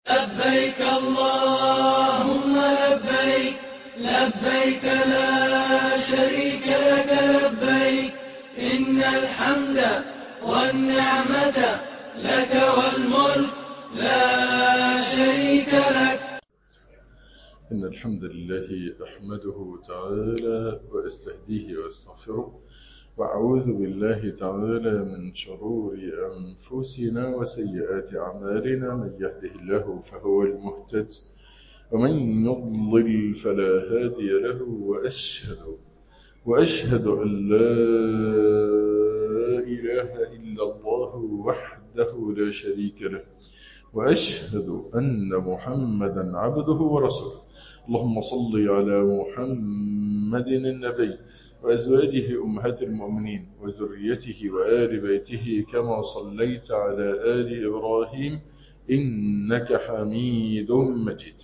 لبيك اللهم لبيك لبيك لا شريك لك لبيك إن الحمد والنعمة لك والملك لا شريك لك إن الحمد لله أحمده تعالى وأستهديه وأستغفره وأعوذ بالله تعالى من شرور أنفسنا وسيئات أعمالنا من يهده الله فهو المهتد ومن يضلل فلا هادي له وأشهد وأشهد أن لا إله إلا الله وحده لا شريك له وأشهد أن محمدا عبده ورسوله اللهم صل على محمد النبي وأزواجه أمهات المؤمنين وذريته وآل بيته كما صليت على آل إبراهيم إنك حميد مجيد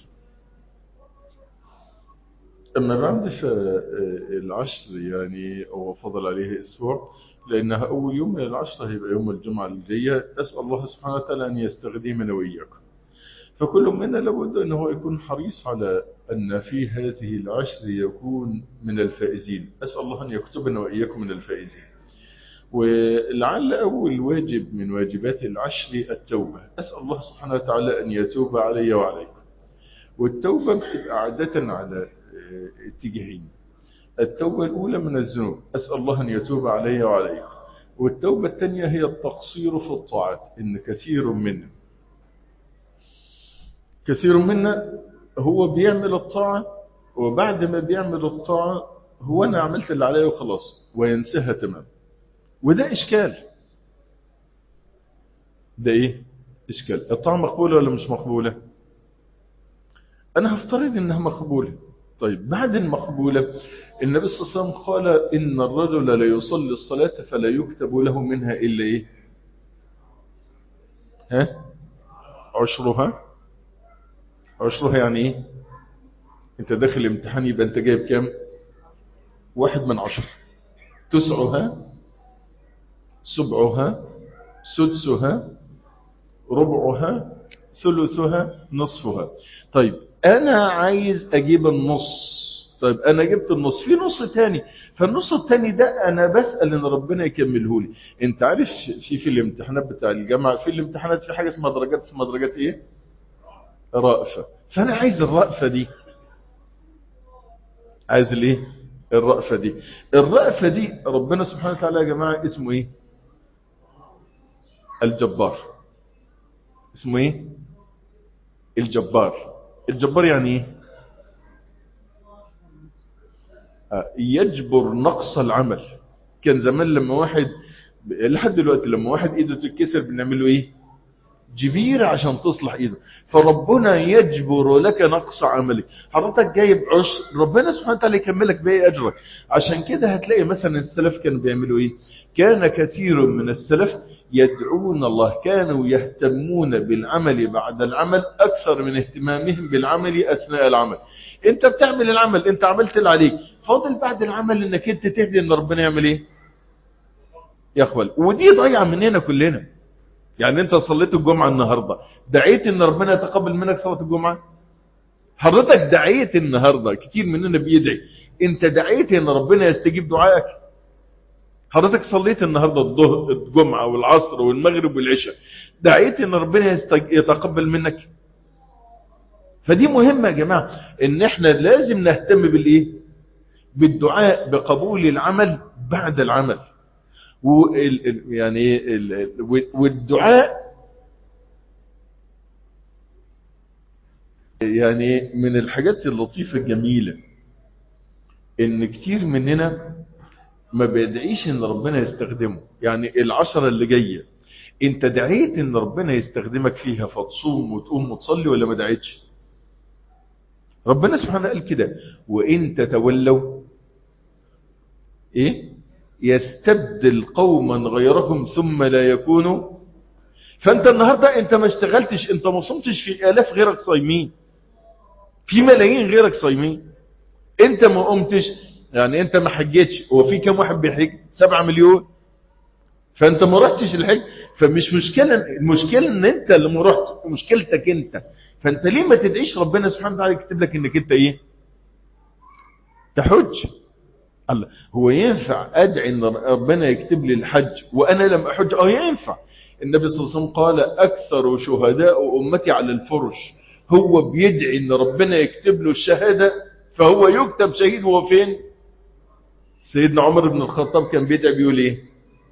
أما بعد فالعشر يعني هو فضل عليه أسبوع لأنها أول يوم من العشر هيبقى يوم الجمعة الجاية أسأل الله سبحانه وتعالى أن يستخدمنا وإياكم فكل منا لابد أنه يكون حريص على أن في هذه العشر يكون من الفائزين أسأل الله أن يكتبنا وإياكم من الفائزين ولعل أول واجب من واجبات العشر التوبة أسأل الله سبحانه وتعالى أن يتوب علي وعليكم والتوبة بتبقى عادة على اتجاهين التوبة الأولى من الذنوب أسأل الله أن يتوب علي وعليكم والتوبة الثانية هي التقصير في الطاعات إن كثير منا كثير منا هو بيعمل الطاعة وبعد ما بيعمل الطاعة هو أنا عملت اللي عليه وخلاص وينساها تمام وده إشكال ده إيه؟ إشكال الطاعة مقبولة ولا مش مقبولة؟ أنا هفترض إنها مقبولة طيب بعد المقبولة النبي صلى الله عليه وسلم قال إن الرجل لا يصلي الصلاة فلا يكتب له منها إلا إيه ها عشرها عشرها يعني إيه أنت داخل امتحان يبقى أنت جايب كام واحد من عشر تسعها سبعها سدسها ربعها ثلثها نصفها طيب انا عايز اجيب النص طيب انا جبت النص في نص تاني فالنص التاني ده انا بسأل ان ربنا يكمله لي انت عارف في في الامتحانات بتاع الجامعة في الامتحانات في حاجة اسمها درجات اسمها درجات ايه رأفة فانا عايز الرأفة دي عايز الايه الرأفة دي الرأفة دي ربنا سبحانه وتعالى يا جماعة اسمه ايه الجبار اسمه ايه الجبار الجبار يعني ايه يجبر نقص العمل كان زمان لما واحد لحد دلوقتي لما واحد ايده تتكسر بنعمل له ايه جبير عشان تصلح ايده فربنا يجبر لك نقص عملك حضرتك جايب عشر ربنا سبحانه وتعالى يكملك باقي اجرك عشان كده هتلاقي مثلا السلف كانوا بيعملوا ايه كان كثير من السلف يدعون الله كانوا يهتمون بالعمل بعد العمل أكثر من اهتمامهم بالعمل أثناء العمل انت بتعمل العمل انت عملت اللي عليك فاضل بعد العمل انك انت تهدي ان ربنا يعمل ايه يقبل ودي ضيع مننا كلنا يعني انت صليت الجمعة النهاردة دعيت ان ربنا يتقبل منك صلاة الجمعة حضرتك دعيت النهاردة كتير مننا بيدعي انت دعيت ان ربنا يستجيب دعائك حضرتك صليت النهاردة الظهر الجمعة والعصر والمغرب والعشاء دعيت ان ربنا يتقبل منك فدي مهمة يا جماعة ان احنا لازم نهتم بالايه بالدعاء بقبول العمل بعد العمل يعني والدعاء يعني من الحاجات اللطيفة الجميلة ان كتير مننا ما بيدعيش ان ربنا يستخدمه يعني العشرة اللي جاية انت دعيت ان ربنا يستخدمك فيها فتصوم وتقوم وتصلي ولا ما دعيتش ربنا سبحانه قال كده وان تتولوا ايه يستبدل قوما غيرهم ثم لا يكونوا فانت النهاردة انت ما اشتغلتش انت ما صمتش في الاف غيرك صايمين في ملايين غيرك صايمين انت ما قمتش يعني انت ما حجيتش هو في كم واحد بيحج سبعة مليون فانت ما رحتش الحج فمش مشكلة المشكلة ان انت اللي ما رحت مشكلتك انت فانت ليه ما تدعيش ربنا سبحانه وتعالى يكتب لك انك انت ايه تحج الله هو ينفع ادعي ان ربنا يكتب لي الحج وانا لم احج اه ينفع النبي صلى الله عليه وسلم قال اكثر شهداء امتي على الفرش هو بيدعي ان ربنا يكتب له الشهادة فهو يكتب شهيد وهو فين سيدنا عمر بن الخطاب كان بيدعي بيقول ايه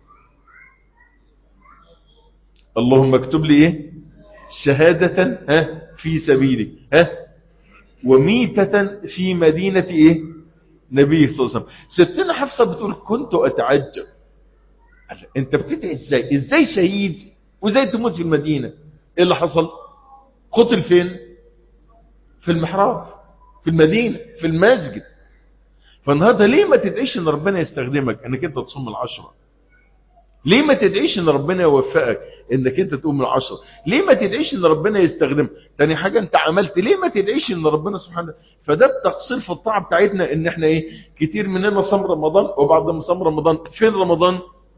اللهم اكتب لي ايه شهادة ها في سبيلي ها وميتة في مدينة ايه نبي صلى الله عليه وسلم ستنا حفصة بتقول كنت اتعجب انت بتدعي ازاي ازاي شهيد وازاي تموت في المدينة ايه اللي حصل قتل فين في المحراب في المدينة في المسجد فالنهارده ليه ما تدعيش ان ربنا يستخدمك انك انت تصوم العشرة ليه ما تدعيش ان ربنا يوفقك انك انت تقوم العشرة ليه ما تدعيش ان ربنا يستخدمك تاني حاجة انت عملت ليه ما تدعيش ان ربنا سبحانه فده التقصير في الطاعة بتاعتنا ان احنا ايه كتير مننا صام رمضان وبعد ما صام رمضان فين رمضان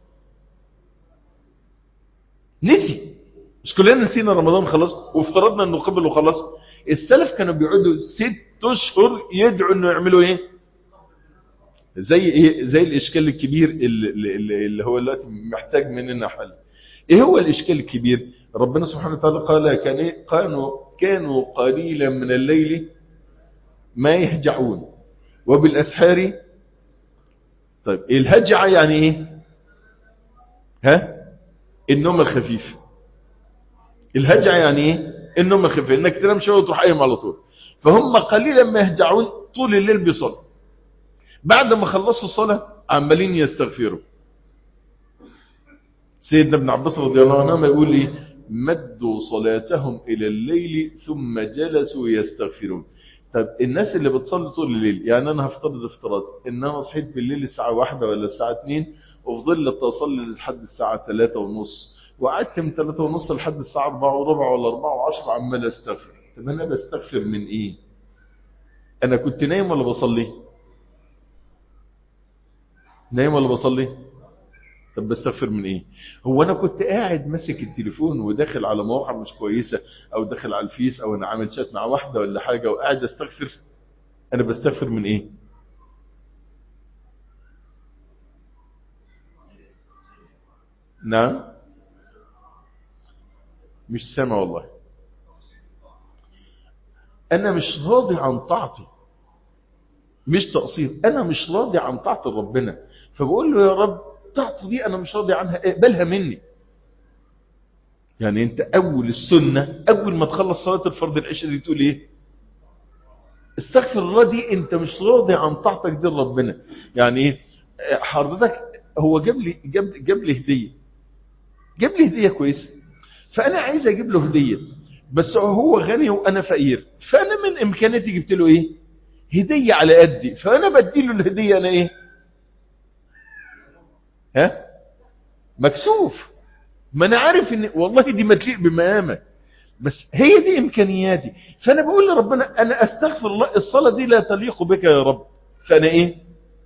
نسي مش كلنا نسينا رمضان خلاص وافترضنا انه قبل وخلاص السلف كانوا بيقعدوا ست اشهر يدعوا انه يعملوا ايه زي ايه زي الاشكال الكبير اللي, اللي, اللي هو دلوقتي محتاج مننا حل ايه هو الاشكال الكبير ربنا سبحانه وتعالى قال كان إيه؟ كانوا كانوا قليلا من الليل ما يهجعون وبالاسحار طيب الهجعه يعني ايه ها النوم الخفيف الهجع يعني ايه النوم الخفيف انك تنام شويه وتروح قايم على طول فهم قليلا ما يهجعون طول الليل بيصلوا بعد ما خلصوا الصلاه عمالين يستغفروا سيدنا ابن عباس رضي الله عنهما يقول لي مدوا صلاتهم الى الليل ثم جلسوا يستغفرون طب الناس اللي بتصلي طول الليل يعني انا هفترض افتراض ان انا صحيت بالليل الساعه واحدة ولا الساعه 2 وفضلت اصلي لحد الساعه 3 ونص وقعدت من 3 ونص لحد الساعه 4 وربع ولا 4 و10 عمال استغفر طب انا بستغفر من ايه انا كنت نايم ولا بصلي نايم ولا بصلي طب بستغفر من ايه هو انا كنت قاعد ماسك التليفون وداخل على مواقع مش كويسة او داخل على الفيس او انا عامل شات مع واحدة ولا حاجة وقاعد استغفر انا بستغفر من ايه نعم مش سامع والله انا مش راضي عن طاعتي مش تقصير انا مش راضي عن طاعة ربنا فبقول له يا رب طاعتي دي انا مش راضي عنها اقبلها مني يعني انت اول السنة اول ما تخلص صلاة الفرض العشاء دي تقول ايه استغفر الله دي انت مش راضي عن طاعتك دي لربنا يعني ايه حضرتك هو جاب لي جاب, جاب لي هدية جاب لي هدية كويسة فانا عايز اجيب له هدية بس هو غني وانا فقير فانا من امكانياتي جبت له ايه هدية على قدي فانا بدي له الهدية انا ايه ها مكسوف ما انا عارف ان والله دي ما تليق بمقامك بس هي دي امكانياتي فانا بقول لربنا انا استغفر الله الصلاة دي لا تليق بك يا رب فانا ايه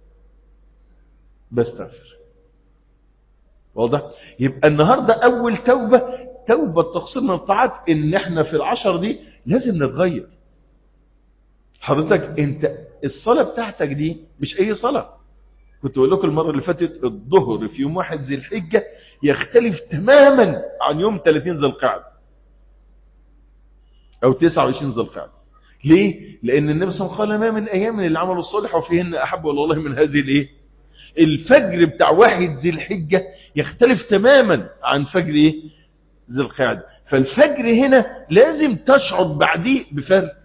بستغفر واضح يبقى النهاردة اول توبة توبة تقصير من الطاعات ان احنا في العشر دي لازم نتغير حضرتك انت الصلاة بتاعتك دي مش اي صلاة كنت اقول لكم المرة اللي فاتت الظهر في يوم واحد ذي الحجة يختلف تماما عن يوم 30 ذي القعدة او 29 ذي القعدة ليه؟ لان النبي صلى الله عليه وسلم قال ما من ايام اللي عملوا الصالح وفيهن احب والله من هذه الايه الفجر بتاع واحد ذي الحجة يختلف تماما عن فجر ايه ذي القعدة فالفجر هنا لازم تشعر بعديه بفرق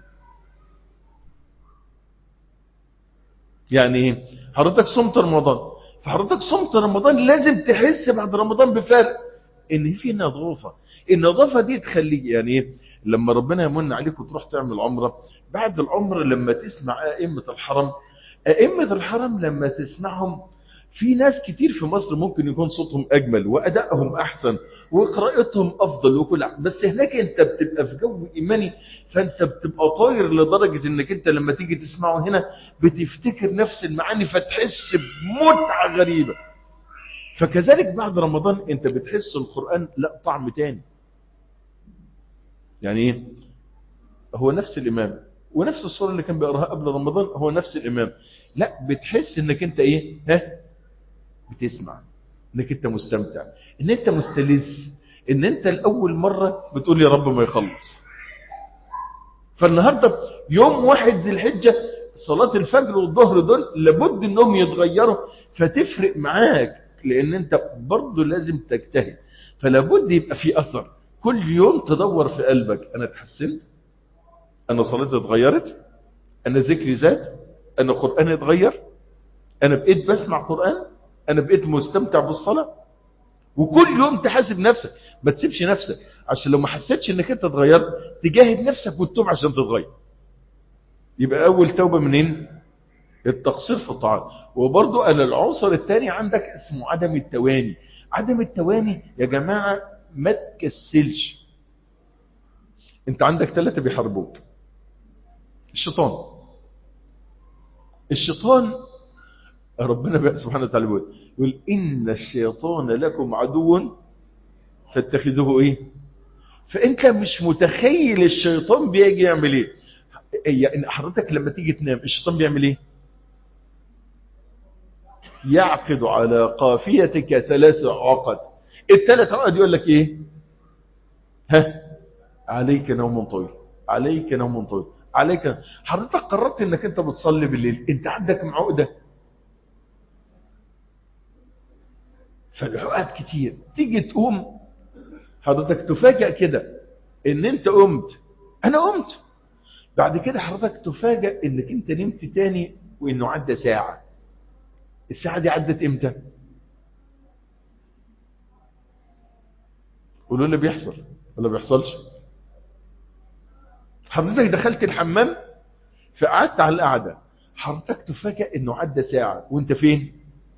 يعني ايه حضرتك صمت رمضان فحضرتك صمت رمضان لازم تحس بعد رمضان بفرق ان في نظافة النظافة دي تخليك يعني ايه لما ربنا يمن عليك وتروح تعمل عمرة بعد العمرة لما تسمع ائمة الحرم ائمة الحرم لما تسمعهم في ناس كتير في مصر ممكن يكون صوتهم اجمل وادائهم احسن وقراءتهم افضل وكل بس هناك انت بتبقى في جو ايماني فانت بتبقى طاير لدرجة انك انت لما تيجي تسمعه هنا بتفتكر نفس المعاني فتحس بمتعة غريبة فكذلك بعد رمضان انت بتحس القرآن لا طعم تاني يعني ايه هو نفس الامام ونفس الصورة اللي كان بيقراها قبل رمضان هو نفس الامام لا بتحس انك انت ايه ها بتسمع انك انت مستمتع ان انت مستلذ ان انت الاول مرة بتقول يا رب ما يخلص فالنهاردة يوم واحد ذي الحجة صلاة الفجر والظهر دول لابد انهم يتغيروا فتفرق معاك لان انت برضه لازم تجتهد فلابد يبقى في اثر كل يوم تدور في قلبك انا اتحسنت انا صلاتي اتغيرت انا ذكري زاد انا قرآني اتغير انا بقيت بسمع قرآن انا بقيت مستمتع بالصلاة وكل يوم تحاسب نفسك ما تسيبش نفسك عشان لو ما حسيتش انك انت اتغيرت تجاهد نفسك وتتوب عشان تتغير يبقى اول توبة منين التقصير في الطاعات وبرضو انا العنصر الثاني عندك اسمه عدم التواني عدم التواني يا جماعة ما تكسلش انت عندك ثلاثة بيحاربوك الشيطان الشيطان ربنا بقى سبحانه وتعالى بيقول يقول إن الشيطان لكم عدو فاتخذوه إيه فأنت مش متخيل الشيطان بيجي يعمل إيه يعني حضرتك لما تيجي تنام الشيطان بيعمل إيه يعقد على قافيتك ثلاث عقد الثلاث عقد يقول لك إيه ها عليك نوم طويل عليك نوم طويل عليك حضرتك قررت انك انت بتصلي بالليل انت عندك عقده فالعقد كتير تيجي تقوم حضرتك تفاجأ كده ان انت قمت انا قمت بعد كده حضرتك تفاجأ انك انت نمت تاني وانه عدى ساعة الساعة دي عدت امتى قولوا لي بيحصل ولا بيحصلش حضرتك دخلت الحمام فقعدت على القعدة حضرتك تفاجأ انه عدى ساعة وانت فين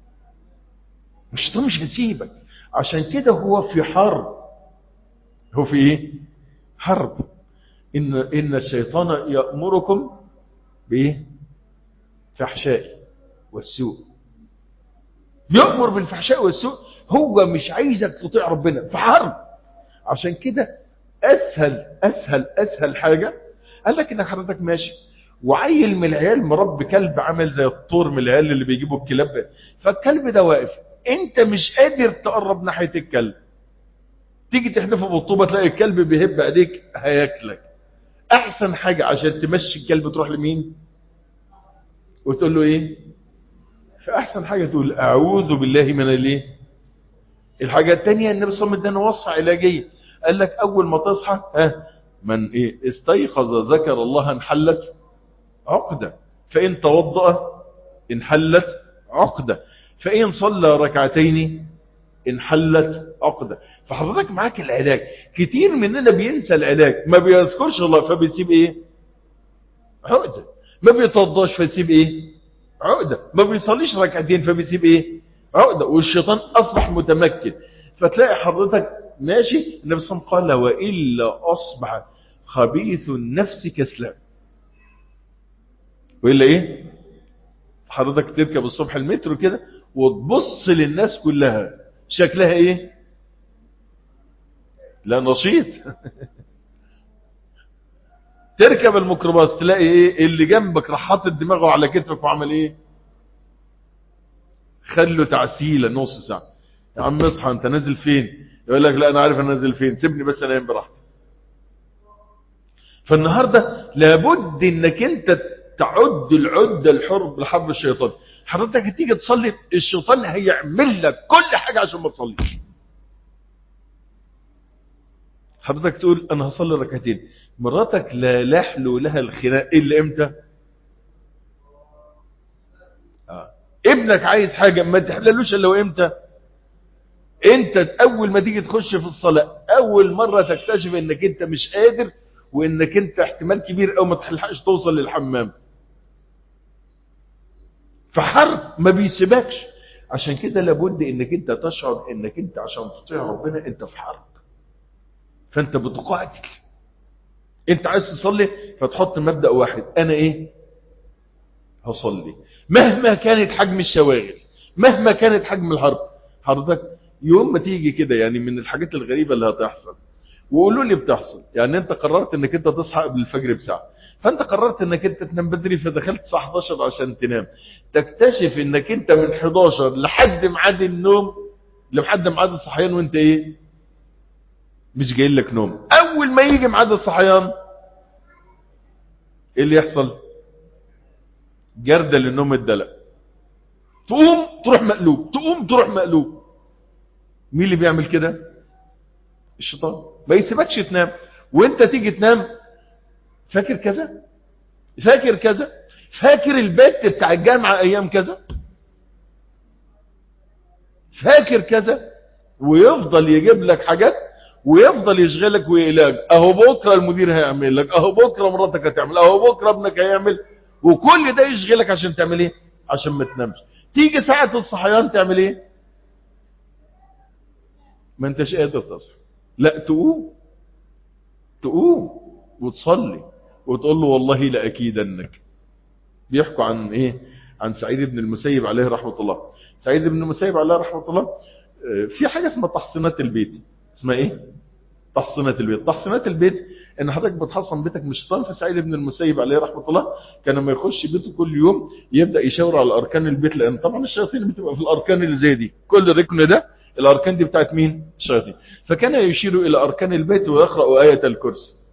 مش مش هسيبك عشان كده هو في حرب هو في ايه حرب ان ان الشيطان يأمركم بايه فحشاء والسوء يأمر بالفحشاء والسوء هو مش عايزك تطيع ربنا في حرب عشان كده اسهل اسهل اسهل حاجة قال لك انك حضرتك ماشي وعيل من العيال مربي كلب عامل زي الطور من العيال اللي بيجيبوا الكلاب فالكلب ده واقف انت مش قادر تقرب ناحية الكلب تيجي تحدفه بالطوبة تلاقي الكلب بيهب ايديك هياكلك احسن حاجة عشان تمشي الكلب تروح لمين وتقول له ايه فاحسن حاجة تقول اعوذ بالله من الايه الحاجة التانية النبي صلى الله عليه وسلم وصى علاجية قال لك اول ما تصحى ها من ايه استيقظ ذكر الله انحلت عقدة فان توضأ انحلت عقدة فإن صلى ركعتين انحلت عقدة فحضرتك معاك العلاج كتير مننا بينسى العلاج ما بيذكرش الله فبيسيب ايه عقدة ما بيتوضاش فيسيب ايه عقدة ما بيصليش ركعتين فبيسيب ايه عقدة والشيطان اصبح متمكن فتلاقي حضرتك ماشي النبي صلى الله عليه وسلم قال وإلا أصبح خبيث النفس كسلان وإلا إيه حضرتك تركب الصبح المترو كده وتبص للناس كلها شكلها ايه لا نشيط تركب الميكروباص تلاقي ايه اللي جنبك راح حاطط دماغه على كتفك وعمل ايه خله تعسيله نص ساعه يا عم اصحى انت نازل فين يقول لك لا انا عارف انا نازل فين سيبني بس انام براحتي فالنهارده لابد انك انت تعد العدة الحرب لحرب الشيطان حضرتك هتيجي تصلي الشيطان هيعمل لك كل حاجة عشان ما تصليش حضرتك تقول انا هصلي ركعتين مراتك لا لحلو لها الخناق الا امتى آه. ابنك عايز حاجة ما تحللوش الا امتى انت اول ما تيجي تخش في الصلاة اول مرة تكتشف انك انت مش قادر وانك انت احتمال كبير او ما تلحقش توصل للحمام فحرب ما بيسيبكش عشان كده لابد انك انت تشعر انك انت عشان تطيع ربنا انت في حرب فانت بتقاتل انت عايز تصلي فتحط مبدأ واحد انا ايه هصلي مهما كانت حجم الشواغل مهما كانت حجم الحرب حضرتك يوم ما تيجي كده يعني من الحاجات الغريبة اللي هتحصل وقولوا لي بتحصل يعني انت قررت انك انت تصحى قبل الفجر بساعة فانت قررت انك انت تنام بدري فدخلت الساعة 11 عشان تنام تكتشف انك انت من 11 لحد ميعاد النوم لحد ميعاد الصحيان وانت ايه مش جاي لك نوم اول ما يجي ميعاد الصحيان ايه اللي يحصل جردة للنوم الدلق تقوم تروح مقلوب تقوم تروح مقلوب مين اللي بيعمل كده الشيطان ما يسيبكش تنام وانت تيجي تنام فاكر كذا فاكر كذا فاكر البيت بتاع الجامعة ايام كذا فاكر كذا ويفضل يجيب لك حاجات ويفضل يشغلك ويقلقك اهو بكره المدير هيعمل لك اهو بكره مراتك هتعمل اهو بكره ابنك هيعمل وكل ده يشغلك عشان تعمل ايه عشان ما تنامش تيجي ساعة الصحيان تعمل ايه ما انتش قادر تصحى لا تقوم تقوم وتصلي وتقول له والله لأكيدنك بيحكوا عن ايه عن سعيد بن المسيب عليه رحمة الله سعيد بن المسيب عليه رحمة الله في حاجة اسمها تحصينات البيت اسمها ايه تحصينات البيت تحصينات البيت ان حضرتك بتحصن بيتك مش شيطان فسعيد بن المسيب عليه رحمة الله كان لما يخش بيته كل يوم يبدأ يشاور على اركان البيت لان طبعا الشياطين بتبقى في الاركان اللي زي دي كل ركن ده الاركان دي بتاعت مين الشياطين فكان يشير الى اركان البيت ويقرأ آية الكرسي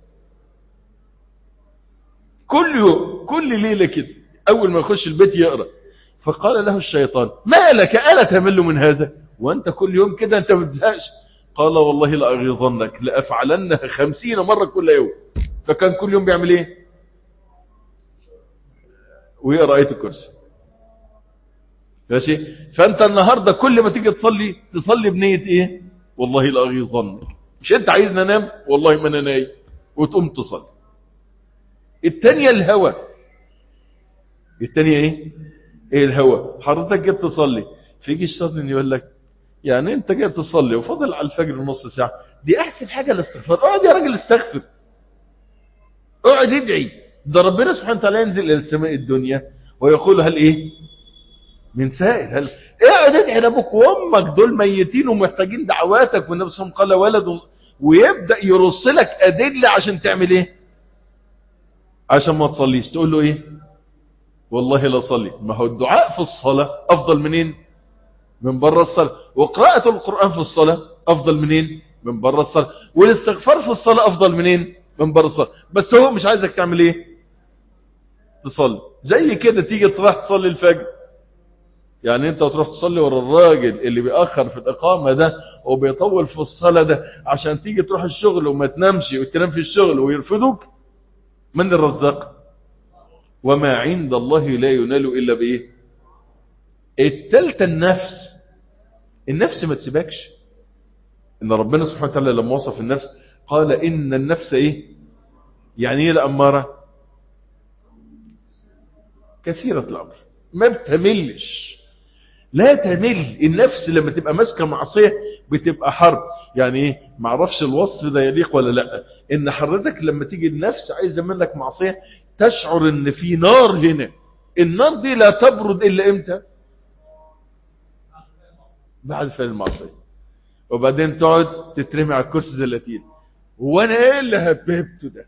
كل يوم كل ليلة كده اول ما يخش البيت يقرأ فقال له الشيطان ما لك ألا تمل من هذا وانت كل يوم كده انت ما بتزهقش قال والله لأغيظنك لأفعلنها خمسين مرة كل يوم فكان كل يوم بيعمل ايه ويقرأ آية الكرسي ماشي فانت النهاردة كل ما تيجي تصلي تصلي بنية ايه والله لأغيظنك مش انت عايزنا ننام والله ما انا نايم وتقوم تصلي التانية الهوى التانية ايه ايه الهوى حضرتك جيت تصلي فيجي الشيطان يقول لك يعني انت جاي تصلي وفاضل على الفجر نص ساعة دي احسن حاجة الاستغفار اقعد يا راجل استغفر اقعد ادعي ده ربنا سبحانه وتعالى ينزل الى السماء الدنيا ويقول هل ايه من سائل هل اقعد ادعي لابوك وامك دول ميتين ومحتاجين دعواتك والنبي صلى الله عليه وسلم قال ولد ويبدأ يرص لك ادلة عشان تعمل ايه عشان ما تصليش تقول له ايه والله لا صلي ما هو الدعاء في الصلاة افضل منين من بره الصلاة وقراءة القرآن في الصلاة أفضل منين من بره الصلاة والاستغفار في الصلاة أفضل منين من بره الصلاة بس هو مش عايزك تعمل ايه تصلي زي كده تيجي تروح تصلي الفجر يعني انت تروح تصلي ورا الراجل اللي بيأخر في الإقامة ده وبيطول في الصلاة ده عشان تيجي تروح الشغل وما تنامش وتنام في الشغل ويرفضوك من الرزاق وما عند الله لا ينال إلا بإيه التالتة النفس النفس ما تسيبكش ان ربنا سبحانه وتعالى لما وصف النفس قال ان النفس ايه يعني ايه الاماره كثيره الامر ما بتملش لا تمل النفس لما تبقى ماسكه معصيه بتبقى حرب يعني ايه ما اعرفش الوصف ده يليق ولا لا ان حضرتك لما تيجي النفس عايزه منك معصيه تشعر ان في نار هنا النار دي لا تبرد الا امتى بعد فعل المعصية وبعدين تقعد تترمي على الكرسي زي اللاتين وانا ايه اللي هببته ده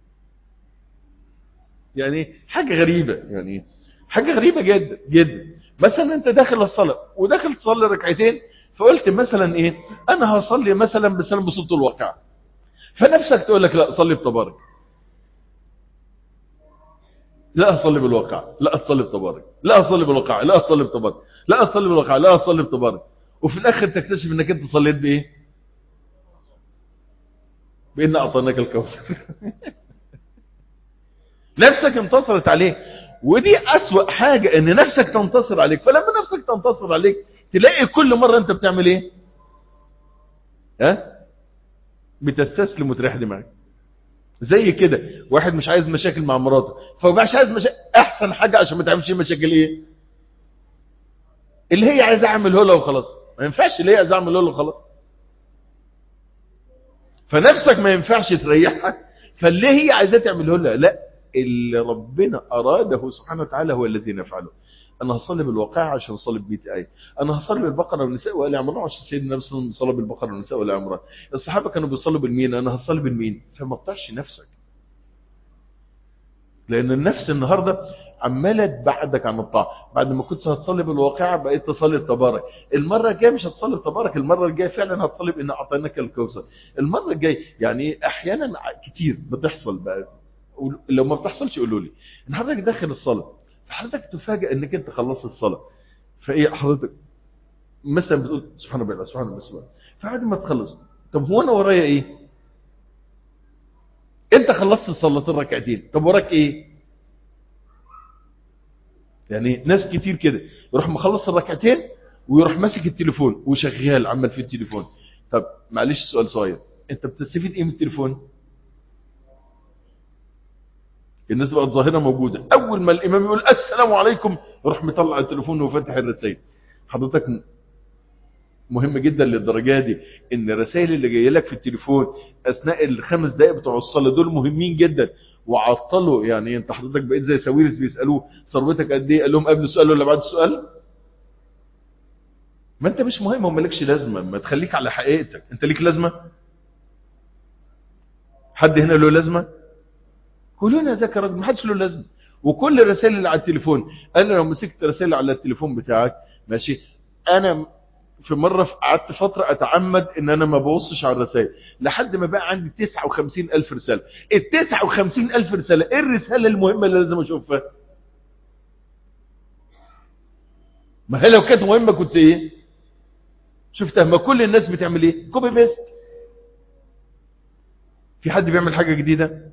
يعني حاجة غريبة يعني حاجة غريبة جدا جدا مثلا انت داخل الصلاة وداخل تصلي ركعتين فقلت مثلا ايه انا هصلي مثلا مثلا بصوت الواقع فنفسك تقول لك لا صلي بتبارك لا اصلي بالواقع لا اصلي بتبارك لا اصلي بالواقع لا اصلي بتبارك لا اصلي بالواقع لا اصلي بتبارك وفي الاخر تكتشف انك انت صليت بايه بان اعطيناك الكوثر نفسك انتصرت عليك ودي اسوأ حاجة ان نفسك تنتصر عليك فلما نفسك تنتصر عليك تلاقي كل مرة انت بتعمل ايه ها بتستسلم وتريح دماغك زي كده واحد مش عايز مشاكل مع مراته فمش عايز مشاكل احسن حاجة عشان ما تعملش مشاكل ايه اللي هي عايز اعمله له وخلاص ما ينفعش اللي هي عايز اعمله له وخلاص فنفسك ما ينفعش تريحها فاللي هي عايزاه تعمله لها لا اللي ربنا اراده سبحانه وتعالى هو الذي نفعله انا هصلي بالواقع عشان اصلي ببيت ايه انا هصلي بالبقره والنساء وال عمران عشان سيدنا النبي صلى الله عليه وسلم صلى بالبقره والنساء وال عمران الصحابه كانوا بيصلوا بالمين انا هصلي بالمين فما تطعش نفسك لان النفس النهارده عماله تبعدك عن الطاعه بعد ما كنت هتصلي بالواقع بقيت تصلي التبارك المره الجايه مش هتصلي التبارك المره الجايه فعلا هتصلي بان اعطيناك الكوثر المره الجايه يعني احيانا كتير بتحصل بقى لو ما بتحصلش قولوا لي ان حضرتك داخل الصلاه فحضرتك تفاجئ انك انت خلصت الصلاه فايه حضرتك مثلا بتقول سبحان الله سبحان الله سبحان الله فبعد ما تخلص طب هو انا ورايا ايه انت خلصت الصلاه الركعتين طب وراك ايه يعني ناس كتير كده يروح مخلص الركعتين ويروح ماسك التليفون وشغال عمال في التليفون طب معلش سؤال صغير انت بتستفيد ايه من التليفون الناس بقت ظاهرة موجودة أول ما الإمام يقول السلام عليكم يروح مطلع التليفون وفتح الرسائل حضرتك مهم جدا للدرجة دي إن الرسائل اللي جاية لك في التليفون أثناء الخمس دقائق بتوع الصلاة دول مهمين جدا وعطلوا يعني أنت حضرتك بقيت زي ساويرس بيسألوه ثروتك قد إيه قال لهم قبل السؤال ولا بعد السؤال ما أنت مش مهم وما لكش لازمة ما تخليك على حقيقتك أنت ليك لازمة حد هنا له لازمة كلنا ذكر ما حدش له لازمه وكل الرسائل اللي على التليفون انا لو مسكت رسائل على التليفون بتاعك ماشي انا في مره قعدت فتره اتعمد ان انا ما ببصش على الرسائل لحد ما بقى عندي 59000 رساله ال 59000 رساله ايه الرساله المهمه اللي لازم اشوفها ما هي لو كانت مهمه كنت ايه شفتها ما كل الناس بتعمل ايه كوبي بيست في حد بيعمل حاجه جديده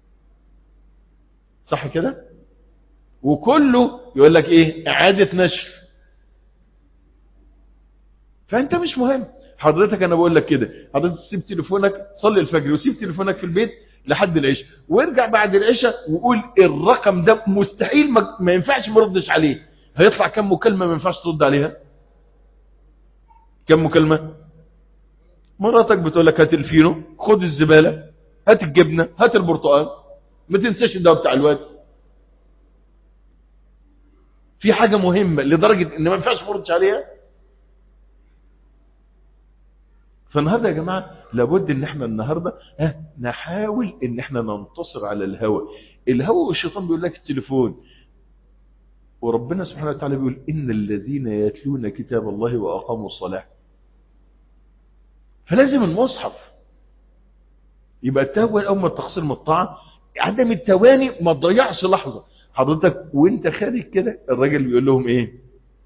صح كده وكله يقول لك ايه اعادة نشر فانت مش مهم حضرتك انا بقول لك كده حضرتك سيب تليفونك صلي الفجر وسيب تليفونك في البيت لحد العشاء وارجع بعد العشاء وقول الرقم ده مستحيل ما, ما ينفعش ما ردش عليه هيطلع كم مكالمة ما ينفعش ترد عليها كم مكالمة مراتك بتقول لك هات الفينو خد الزبالة هات الجبنة هات البرتقال ما تنساش الدواء بتاع الواد في حاجة مهمة لدرجة ان ما ينفعش مرضش عليها فالنهاردة يا جماعة لابد ان احنا النهاردة ها نحاول ان احنا ننتصر على الهوى الهوى والشيطان بيقول لك التليفون وربنا سبحانه وتعالى بيقول ان الذين يتلون كتاب الله واقاموا الصلاة فلازم المصحف يبقى التهوى اول ما التقصير من الطاعه عدم التواني ما تضيعش لحظة حضرتك وانت خارج كده الراجل بيقول لهم ايه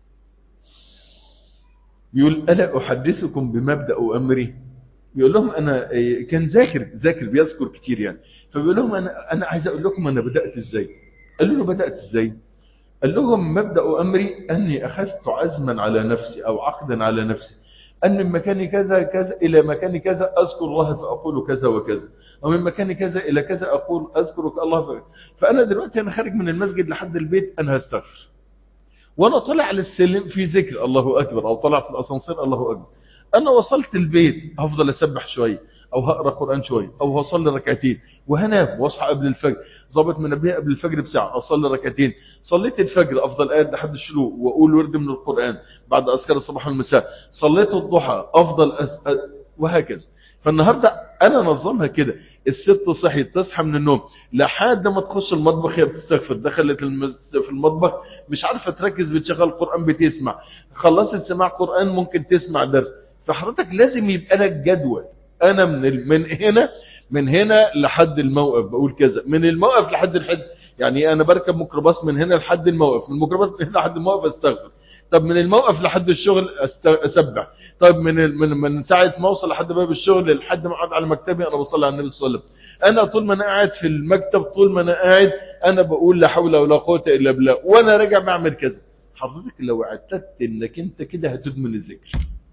بيقول ألا أحدثكم بمبدأ أمري بيقول لهم أنا كان ذاكر ذاكر بيذكر كتير يعني فبيقول لهم أنا, أنا عايز أقول لكم أنا بدأت إزاي قالوا له بدأت إزاي قال لهم مبدأ أمري أني أخذت عزما على نفسي أو عقدا على نفسي أن من مكان كذا كذا إلى مكان كذا أذكر الله فأقول كذا وكذا ومن مكان كذا إلى كذا أقول أذكرك الله ف... فأنا دلوقتي أنا خارج من المسجد لحد البيت أنا هستغفر وأنا طلع على السلم في ذكر الله أكبر أو طلع في الأسانسير الله أكبر أنا وصلت البيت هفضل أسبح شوية أو هقرأ قرآن شوية أو هصلي ركعتين وهنام واصحى قبل الفجر ظابط منبه قبل الفجر بساعة أصلي ركعتين صليت الفجر أفضل قاعد لحد الشروق وأقول ورد من القرآن بعد أذكار الصباح والمساء صليت الضحى أفضل أس... وهكذا فالنهاردة أنا نظمها كده الست صحيت تصحى من النوم لحد ما تخش المطبخ هي بتستغفر دخلت المز... في المطبخ مش عارفة تركز بتشغل قرآن بتسمع خلصت سماع قرآن ممكن تسمع درس فحضرتك لازم يبقى لك جدول انا من ال... من هنا من هنا لحد الموقف بقول كذا من الموقف لحد الحد يعني انا بركب ميكروباص من هنا لحد الموقف من الميكروباص من هنا لحد الموقف استغفر طب من الموقف لحد الشغل أست... اسبح طب من ال... من من ساعه ما اوصل لحد باب الشغل لحد ما اقعد على مكتبي انا بصلي على النبي صلى الله عليه وسلم انا طول ما انا قاعد في المكتب طول ما انا قاعد انا بقول لا حول ولا قوه الا بالله وانا راجع بعمل كذا حضرتك لو اعتدت انك انت كده هتدمن الذكر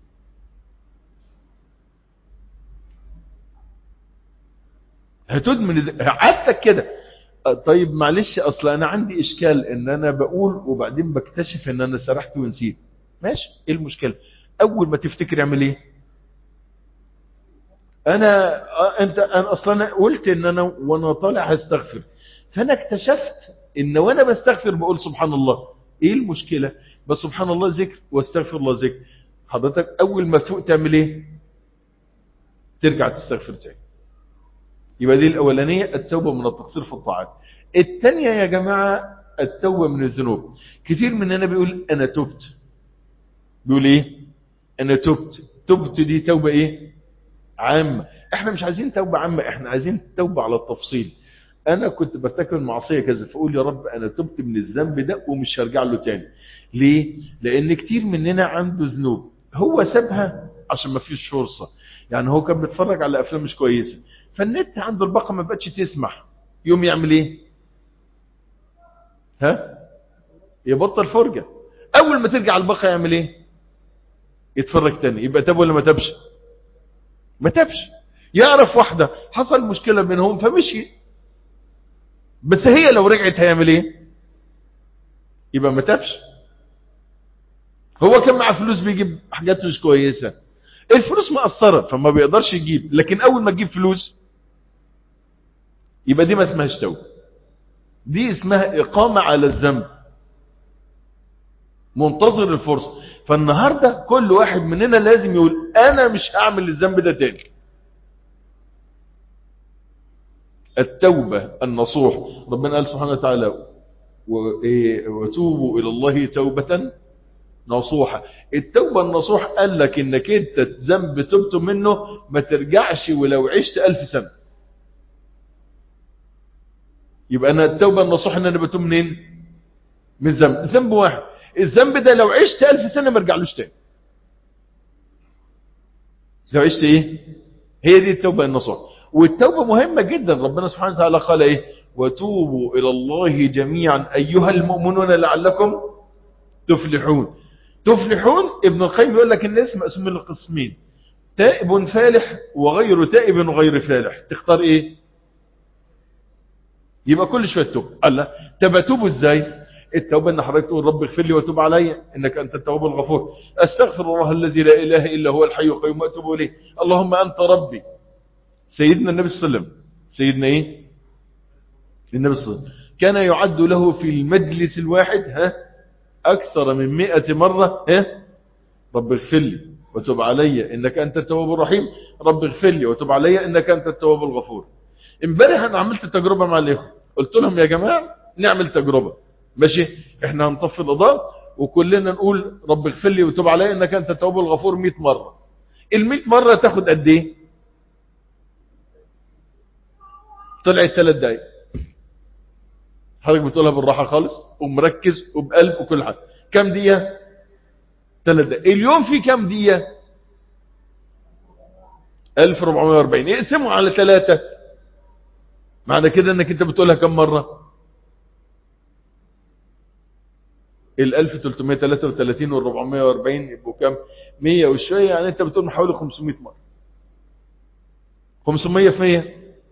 هتدمن عادتك كده طيب معلش اصلا انا عندي اشكال ان انا بقول وبعدين بكتشف ان انا سرحت ونسيت ماشي ايه المشكله اول ما تفتكر اعمل ايه انا انت انا اصلا قلت ان انا وانا طالع هستغفر فانا اكتشفت ان وانا بستغفر بقول سبحان الله ايه المشكلة بس سبحان الله ذكر واستغفر الله ذكر حضرتك اول ما تفوق تعمل ايه ترجع تستغفر تاني يبقى دي الاولانية التوبة من التقصير في الطاعات الثانية يا جماعة التوبة من الذنوب كثير مننا بيقول انا تبت بيقول ايه انا تبت تبت دي توبة ايه عامة احنا مش عايزين توبة عامة احنا عايزين توبة على التفصيل انا كنت برتكب المعصية كذا فاقول يا رب انا تبت من الذنب ده ومش هرجع له تاني ليه لان كتير مننا عنده ذنوب هو سابها عشان ما فيش فرصة يعني هو كان بيتفرج على افلام مش كويسة فالنت عنده الباقة ما بقتش تسمح يوم يعمل ايه ها يبطل فرجة اول ما ترجع الباقة يعمل ايه يتفرج تاني يبقى تاب ولا ما تابش ما تابش يعرف واحدة حصل مشكلة بينهم فمشيت بس هي لو رجعت هيعمل ايه يبقى ما تابش هو كان معاه فلوس بيجيب حاجات مش كويسة الفلوس مقصرة فما بيقدرش يجيب لكن اول ما تجيب فلوس يبقى دي ما اسمهاش توبة دي اسمها اقامة على الذنب منتظر الفرصة فالنهاردة كل واحد مننا لازم يقول انا مش هعمل الذنب ده تاني التوبة النصوح ربنا قال سبحانه وتعالى وتوبوا إلى الله توبة نصوحة التوبة النصوح قال لك انك انت ذنب تبت منه ما ترجعش ولو عشت ألف سنة يبقى أنا التوبة النصوح ان انا بتوب منين من ذنب ذنب واحد الذنب ده لو عشت ألف سنة ما ارجعلوش تاني لو عشت ايه هي دي التوبة النصوح والتوبة مهمة جدا ربنا سبحانه وتعالى قال ايه وتوبوا الى الله جميعا ايها المؤمنون لعلكم تفلحون تفلحون ابن القيم يقول لك الناس مقسوم لقسمين تائب فالح وغير تائب وغير فالح تختار ايه يبقى كل شويه توب الله طب اتوب ازاي التوبه ان حضرتك تقول رب اغفر لي وتوب علي انك انت التواب الغفور استغفر الله الذي لا اله الا هو الحي القيوم واتوب اليه اللهم انت ربي سيدنا النبي صلى الله عليه وسلم سيدنا ايه النبي صلى الله عليه وسلم كان يعد له في المجلس الواحد ها اكثر من مئة مرة ها رب اغفر لي وتب علي انك انت التواب الرحيم رب اغفر لي وتب علي انك انت التواب الغفور امبارح انا عملت تجربة مع الاخوة قلت لهم يا جماعة نعمل تجربة ماشي احنا هنطفي الاضاءة وكلنا نقول رب اغفر لي وتب علي انك انت التواب الغفور 100 مرة ال 100 مرة تاخد قد ايه طلعت ثلاث دقايق حضرتك بتقولها بالراحة خالص ومركز وبقلب وكل حاجة كم دقيقة ثلاث دقايق اليوم في كم دقيقة 1440 يقسموا على ثلاثة معنى كده انك انت بتقولها كم مرة ال 1333 وال 440 يبقوا كم 100 وشوية يعني انت بتقول حوالي 500 مرة 500 في 100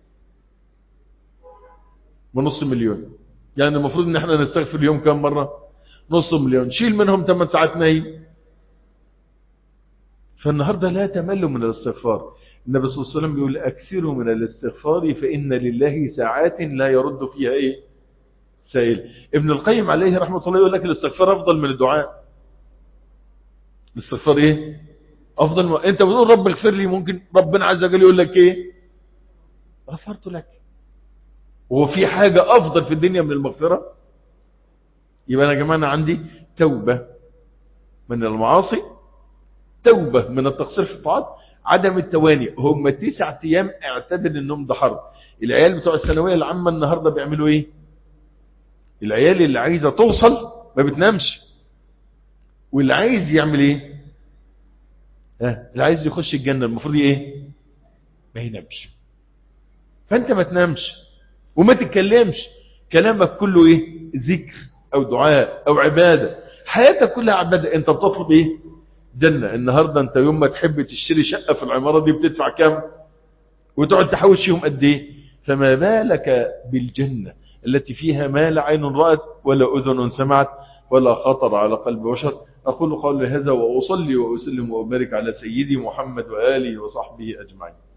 بنص مليون يعني المفروض ان احنا نستغفر اليوم كم مرة نص مليون شيل منهم 8 ساعات نايم فالنهاردة لا تملوا من الاستغفار النبي صلى الله عليه وسلم بيقول اكثروا من الاستغفار فإن لله ساعات لا يرد فيها ايه سائل ابن القيم عليه رحمة الله يقول لك الاستغفار افضل من الدعاء الاستغفار ايه افضل ما... انت بتقول رب اغفر لي ممكن ربنا عز وجل يقول لك ايه غفرت لك هو في حاجة أفضل في الدنيا من المغفرة يبقى أنا يا جماعة أنا عندي توبة من المعاصي توبة من التقصير في الطاعات عدم التواني هم تسعة أيام اعتبر أنهم ده حرب العيال بتوع الثانوية العامة النهاردة بيعملوا إيه العيال اللي عايزة توصل ما بتنامش واللي عايز يعمل إيه ها اللي عايز يخش الجنة المفروض إيه ما ينامش فأنت ما تنامش وما تتكلمش كلامك كله ايه ذكر او دعاء او عبادة حياتك كلها عبادة انت بتطلب ايه جنة النهاردة انت يوم ما تحب تشتري شقة في العمارة دي بتدفع كام وتقعد تحوش يوم قد ايه فما بالك بالجنة التي فيها ما لا عين رأت ولا أذن سمعت ولا خطر على قلب بشر أقول قول هذا وأصلي وأسلم وأبارك على سيدي محمد وآله وصحبه أجمعين